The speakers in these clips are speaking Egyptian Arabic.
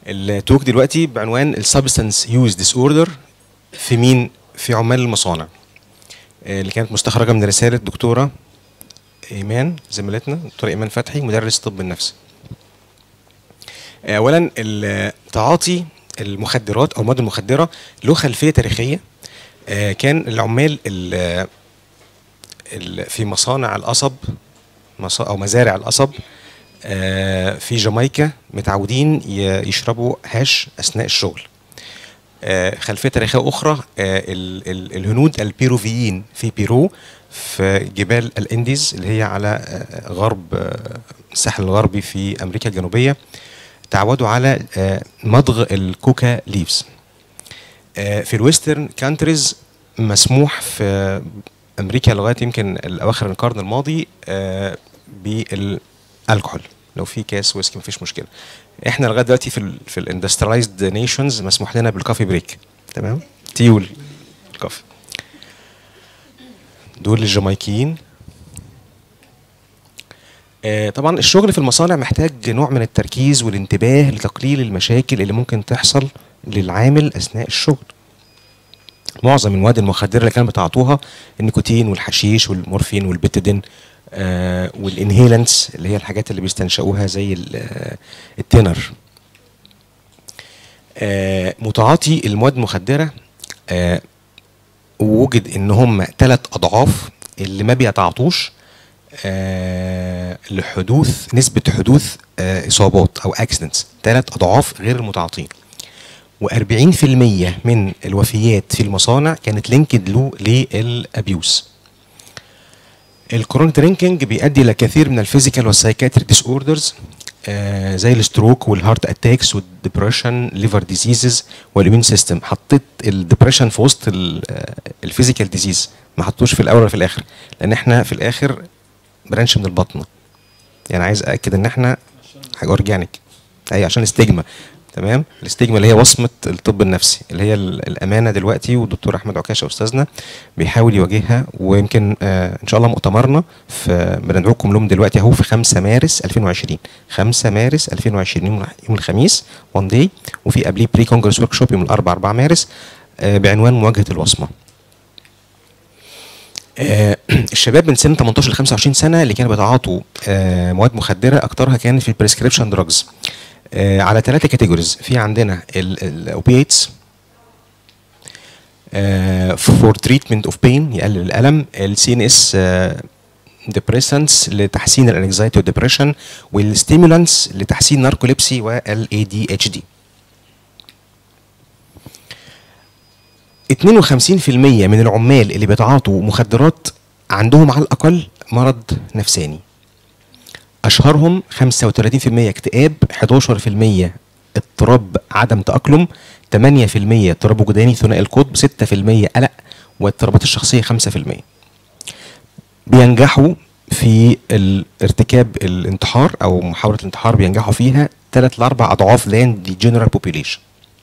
التوك دلوقتي بعنوان السبستانس يوز ديس اوردر في مين في عمال المصانع آه، اللي كانت مستخرجه من رساله دكتوره ايمان زميلتنا دكتوره ايمان فتحي مدرس طب النفس اولا ال- تعاطي المخدرات او المواد المخدره له خلفيه تاريخيه آه، كان العمال ال- ال- في مصانع القصب مصا- او مزارع القصب آه، في جامايكا متعودين ي- يشربوا هاش اثناء الشغل آه، خلفيه تاريخيه اخرى آه، ال- ال- الهنود البيروفيين في بيرو في جبال الانديز اللي هي على آه، غرب آه، الساحل الغربي في امريكا الجنوبيه تعودوا على آه، مضغ الكوكا ليفز آه، في الويسترن كانتريز مسموح في امريكا لغايه يمكن اواخر القرن الماضي آه، بالكحول لو في كاس ويسكي مفيش مشكله احنا لغايه دلوقتي في ال في الاندسترلايزد نيشنز مسموح لنا بالكافي بريك تمام تي والكافي دول الجامايكيين آه، طبعا الشغل في المصانع محتاج نوع من التركيز والانتباه لتقليل المشاكل اللي ممكن تحصل للعامل اثناء الشغل معظم المواد المخدره اللي كانوا بتعاطوها النيكوتين والحشيش والمورفين والبيتادين آه والانهيلنتس اللي هي الحاجات اللي بيستنشقوها زي ال- آه، التنر آه متعاطي المواد المخدره آه وجد ان هم ثلاث اضعاف اللي ما بيتعاطوش آه لحدوث نسبه حدوث آه اصابات او اكسيدنتس ثلاث اضعاف غير المتعاطين و40% من الوفيات في المصانع كانت لينكد له للابيوس الكرونيك درينكينج بيؤدي الى كثير من الفيزيكال والسايكاتريك ديس اوردرز زي الستروك والهارت اتاكس والدبريشن ليفر ديزيزز والاميون سيستم حطيت الدبريشن في وسط الفيزيكال ديزيز ما حطوش في الاول ولا في الاخر لان احنا في الاخر برانش من البطنه يعني عايز اكد ان احنا حاجه اورجانيك اي عشان استجما تمام الاستجما اللي هي وصمه الطب النفسي اللي هي ال- الامانه دلوقتي والدكتور احمد عكاشه استاذنا بيحاول يواجهها ويمكن آه ان شاء الله مؤتمرنا في بندعوكم لهم دلوقتي اهو في 5 مارس 2020 5 مارس 2020 يوم يوم الخميس وان داي وفي قبليه بري كونجرس ورك شوب يوم الاربعاء 4 مارس آه بعنوان مواجهه الوصمه آه، الشباب من سن 18 ل 25 سنه اللي كانوا بيتعاطوا آه، مواد مخدره اكترها كان في البريسكريبشن دراجز على ثلاثه كاتيجوريز في عندنا الاوبياتس فور تريتمنت اوف بين يقلل الالم السي ان اس ديبريسنس لتحسين الانكزايتي والدبريشن والستيمولانس لتحسين ناركوليبسي والاي دي اتش دي 52% من العمال اللي بيتعاطوا مخدرات عندهم على الاقل مرض نفساني اشهرهم 35% اكتئاب 11% اضطراب عدم تاقلم 8% اضطراب وجداني ثنائي القطب 6% قلق واضطرابات الشخصيه 5% بينجحوا في ال- ارتكاب الانتحار او محاوله الانتحار بينجحوا فيها ثلاث لاربع اضعاف ذان دي جنرال بوبيليشن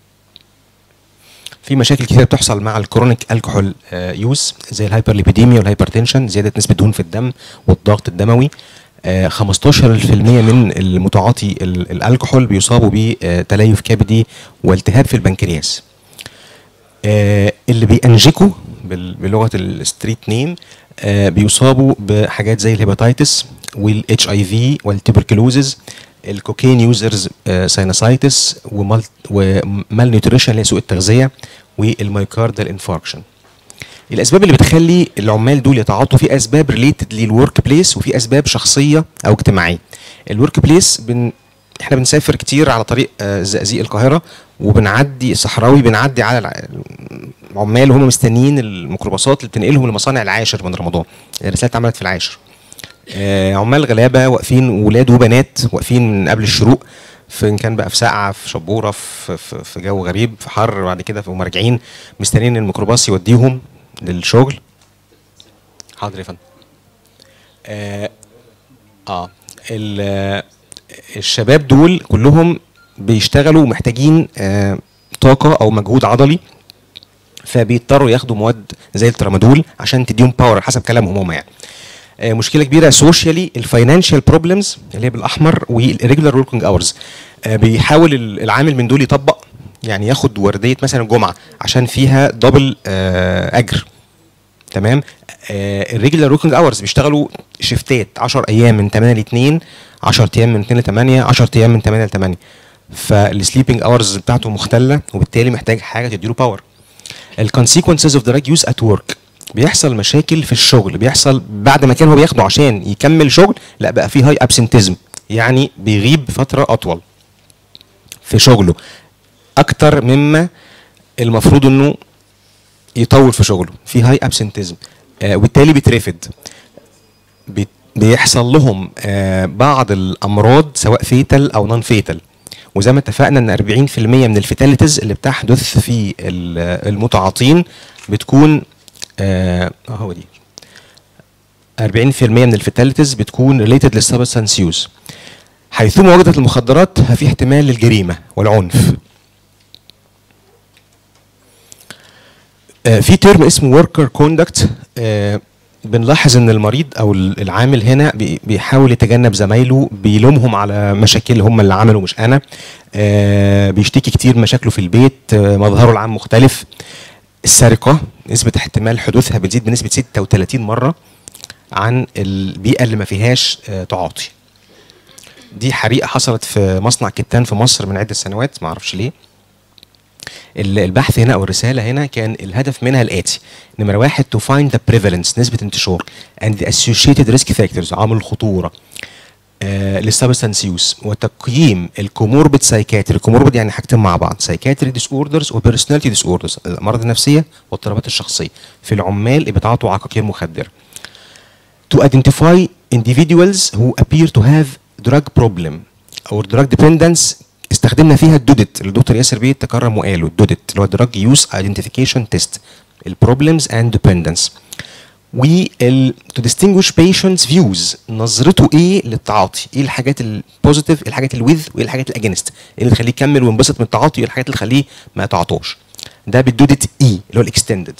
في مشاكل كتير بتحصل مع الكرونيك الكحول يوز زي الهايبرليبيديميا والهايبرتنشن زياده نسبه دهون في الدم والضغط الدموي آه، 15% من المتعاطي ال- الكحول بيصابوا بتليف كبدي والتهاب في البنكرياس آه، اللي بينجكوا بال- بلغه الستريت نيم آه، بيصابوا بحاجات زي الهيباتيتس والاتش اي في والتبركلوزز الكوكين يوزرز ساينوسايتس ومال نيوتريشن اللي هي سوء التغذيه والمايكاردال انفاركشن الاسباب اللي بتخلي العمال دول يتعاطوا في اسباب ريليتد للورك بليس وفي اسباب شخصيه او اجتماعيه الورك بليس بن احنا بنسافر كتير على طريق آه، زقازيق القاهره وبنعدي الصحراوي بنعدي على الع- العمال وهم مستنيين الميكروباصات اللي بتنقلهم لمصانع العاشر من رمضان الرساله اتعملت في العاشر آه، عمال غلابه واقفين ولاد وبنات واقفين من قبل الشروق في إن كان بقى في سقعه في شبوره في, في, في جو غريب في حر بعد كده هم راجعين مستنيين الميكروباص يوديهم للشغل حاضر يا فندم اه, آه ال- آه، الشباب دول كلهم بيشتغلوا محتاجين آه طاقه او مجهود عضلي فبيضطروا ياخدوا مواد زي الترامادول عشان تديهم باور حسب كلامهم هم يعني آه، مشكله كبيره سوشيالي الفاينانشال بروبلمز اللي هي بالاحمر والريجولار وركينج اورز بيحاول ال- العامل من دول يطبق يعني ياخد ورديه مثلا الجمعه عشان فيها دبل اجر تمام الريجولار وركينج اورز بيشتغلوا شيفتات 10 ايام من 8 ل 2 10 ايام من 2 ل 8 10 ايام من 8 ل 8 فالسليبنج اورز بتاعته مختله وبالتالي محتاج حاجه تديله باور الكونسيكونسز اوف دراج يوز ات ورك بيحصل مشاكل في الشغل بيحصل بعد ما كان هو بياخده عشان يكمل شغل لا بقى فيه هاي ابسنتيزم يعني بيغيب فتره اطول في شغله اكتر مما المفروض انه يطول في شغله في هاي ابسنتيزم آه وبالتالي بيترفد بي- بيحصل لهم آه بعض الامراض سواء فيتال او نون فيتال وزي ما اتفقنا ان 40% من الفيتاليتيز اللي بتحدث في ال- المتعاطين بتكون اه آه، هو دي 40% من الفيتاليتيز بتكون ريليتد للسبستانس يوز حيثما وجدت المخدرات ففي احتمال للجريمه والعنف آه، في ترم اسمه وركر كوندكت بنلاحظ ان المريض او ال- العامل هنا بي- بيحاول يتجنب زمايله بيلومهم على مشاكل هم اللي عملوا مش انا آه، بيشتكي كتير مشاكله في البيت آه، مظهره العام مختلف السرقه نسبه احتمال حدوثها بتزيد بنسبه 36 مره عن البيئه اللي ما فيهاش آه، تعاطي دي حريقه حصلت في مصنع كتان في مصر من عده سنوات ما اعرفش ليه ال- البحث هنا او الرساله هنا كان الهدف منها الاتي نمره واحد to find the prevalence نسبه انتشار and the associated risk factors عامل الخطوره للسبستانس يوز وتقييم الكوموربيد سايكاتري الكوموربيد يعني حاجتين مع بعض سايكاتري ديس اوردرز وبيرسوناليتي ديس اوردرز الامراض النفسيه واضطرابات الشخصيه في العمال اللي بيتعاطوا عقاقير مخدره to identify individuals who appear to have drug problem او drug dependence استخدمنا فيها الدودت اللي الدكتور ياسر بيه تكرم وقاله الدودت اللي هو drug use identification test البروبلمز and dependence وال to distinguish patients views نظرته ايه للتعاطي ايه الحاجات البوزيتيف ايه الحاجات الويذ وايه الحاجات الاجينست ايه اللي تخليه يكمل وينبسط من التعاطي وايه الحاجات اللي تخليه ما يتعاطاش ده بالدودت اي اللي هو الاكستندد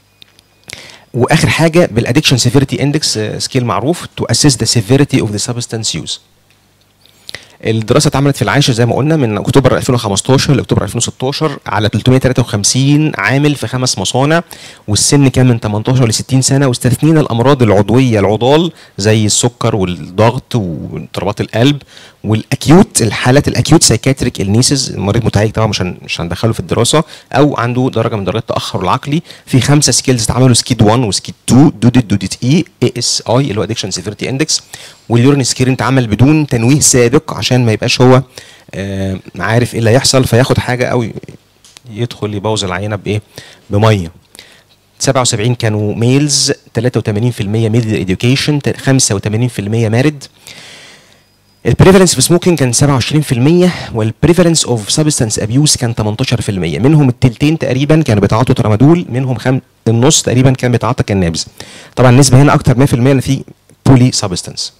واخر حاجه بالادكشن سيفيريتي اندكس سكيل معروف تو اسيس ذا سيفيريتي اوف ذا سبستانس يوز الدراسه اتعملت في العاشر زي ما قلنا من اكتوبر 2015 لاكتوبر 2016 على 353 عامل في خمس مصانع والسن كان من 18 ل 60 سنه واستثنينا الامراض العضويه العضال زي السكر والضغط واضطرابات القلب والاكيوت الحالات الاكيوت سايكاتريك النيسز المريض متهيئ طبعا مش هن- مش هندخله في الدراسه او عنده درجه من درجات التاخر العقلي في خمسه سكيلز اتعملوا سكيد 1 وسكيد 2 دودت دودت اي اي اس اي اللي هو ادكشن سيفيرتي اندكس واليورين سكرين اتعمل بدون تنويه سابق عشان ما يبقاش هو آه، عارف ايه اللي هيحصل فياخد حاجه او يدخل يبوظ العينه بايه؟ بميه 77 كانوا ميلز 83% ميدل اديوكيشن 85% مارد البريفالنس في سموكينج كان 27% والبريفالنس اوف سبستانس ابيوز كان 18% منهم التلتين تقريبا كانوا بيتعاطوا ترامادول منهم خم... النص تقريبا كان بيتعاطى كنابز طبعا النسبه هنا اكتر 100% ان في بولي سبستانس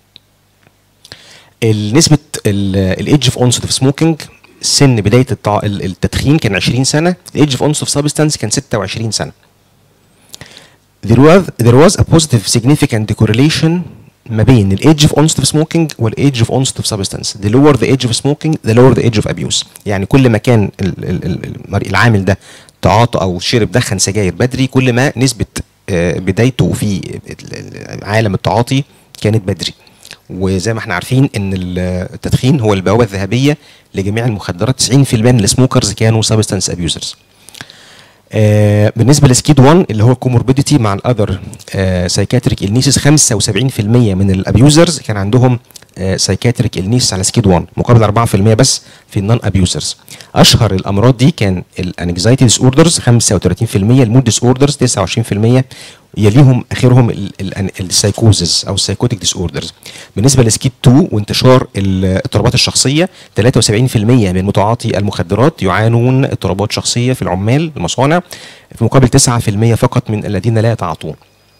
نسبه الايدج اوف اونست اوف سموكينج سن بدايه التع... ال- التدخين كان 20 سنه الايدج اوف اونست اوف سبستانس كان 26 سنه there was there was a positive significant correlation ما بين الايدج اوف اونست اوف سموكينج والايدج اوف اونست اوف سبستانس the lower the age of smoking the lower the age of abuse يعني كل ما كان ال- ال- ال- المرء- العامل ده تعاطى او شرب دخن سجاير بدري كل ما نسبه آه، بدايته في ال- ال- عالم التعاطي كانت بدري وزي ما احنا عارفين ان ال- التدخين هو البوابه الذهبيه لجميع المخدرات 90% من السموكرز كانوا سبستانس ابيوزرز آه، بالنسبه لسكيد 1 اللي هو كوموربيديتي مع الاذر سايكاتريك النيسز 75% من الابيوزرز كان عندهم سايكاتريك النيس على سكيد 1 مقابل 4% بس في النون ابيوزرز اشهر الامراض دي كان الانكزايتي ديس اوردرز 35% المود ديس اوردرز 29% يليهم اخرهم السايكوزز او السايكوتيك ديس اوردرز بالنسبه لسكيد 2 وانتشار الاضطرابات الشخصيه 73% من متعاطي المخدرات يعانون اضطرابات شخصيه في العمال المصانع في مقابل 9% فقط من الذين لا يتعاطون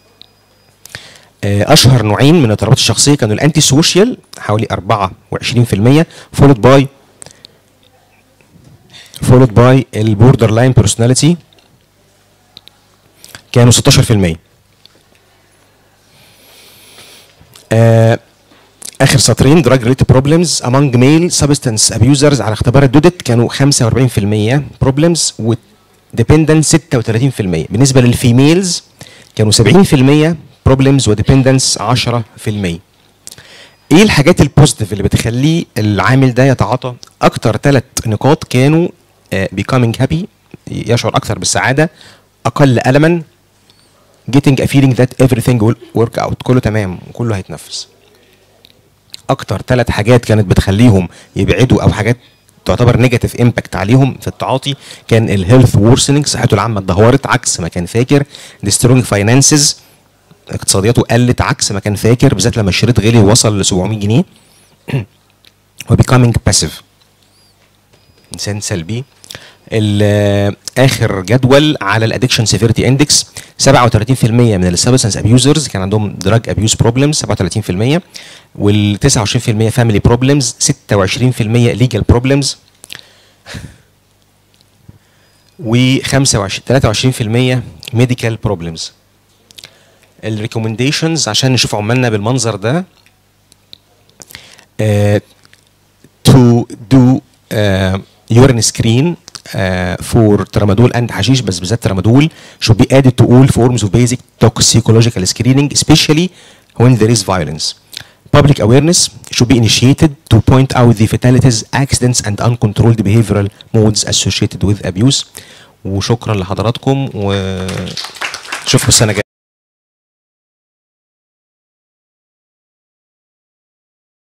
آه، اشهر نوعين من الاضطرابات الشخصيه كانوا الانتي سوشيال حوالي 24% فولود باي فولود باي البوردر لاين بيرسوناليتي كانوا 16% اخر سطرين دراج ريليتد بروبلمز among ميل سبستانس ابيوزرز على اختبار الدودت كانوا 45% بروبلمز وديبندنس 36% بالنسبه للفيميلز كانوا 70% بروبلمز وديبندنس 10% ايه الحاجات البوزيتيف اللي بتخليه العامل ده يتعاطى اكتر ثلاث نقاط كانوا آه، becoming happy يشعر اكثر بالسعاده اقل الما getting a feeling that everything will work out كله تمام كله هيتنفذ اكتر ثلاث حاجات كانت بتخليهم يبعدوا او حاجات تعتبر نيجاتيف امباكت عليهم في التعاطي كان الهيلث وورسنينج صحته العامه اتدهورت عكس ما كان فاكر ديسترونج فاينانسز اقتصادياته قلت عكس ما كان فاكر بالذات لما الشريط غلي ووصل ل 700 جنيه وبيكامينج باسيف انسان سلبي ال- اخر جدول على الادكشن سيفيرتي اندكس 37% من السبستنس ابيوزرز كان عندهم دراج ابيوز بروبلمز 37% وال 29% فاميلي بروبلمز 26% ليجال بروبلمز و 25 23% ميديكال بروبلمز الريكومنديشنز عشان نشوف عمالنا بالمنظر ده uh, to do uh, urine screen uh, for tramadol and hashish بس بالذات tramadol should be added to all forms of basic toxicological screening especially when there is violence. Public awareness should be initiated to point out the fatalities, accidents and uncontrolled behavioral modes associated with abuse. وشكرا لحضراتكم وشوفكم السنة الجاية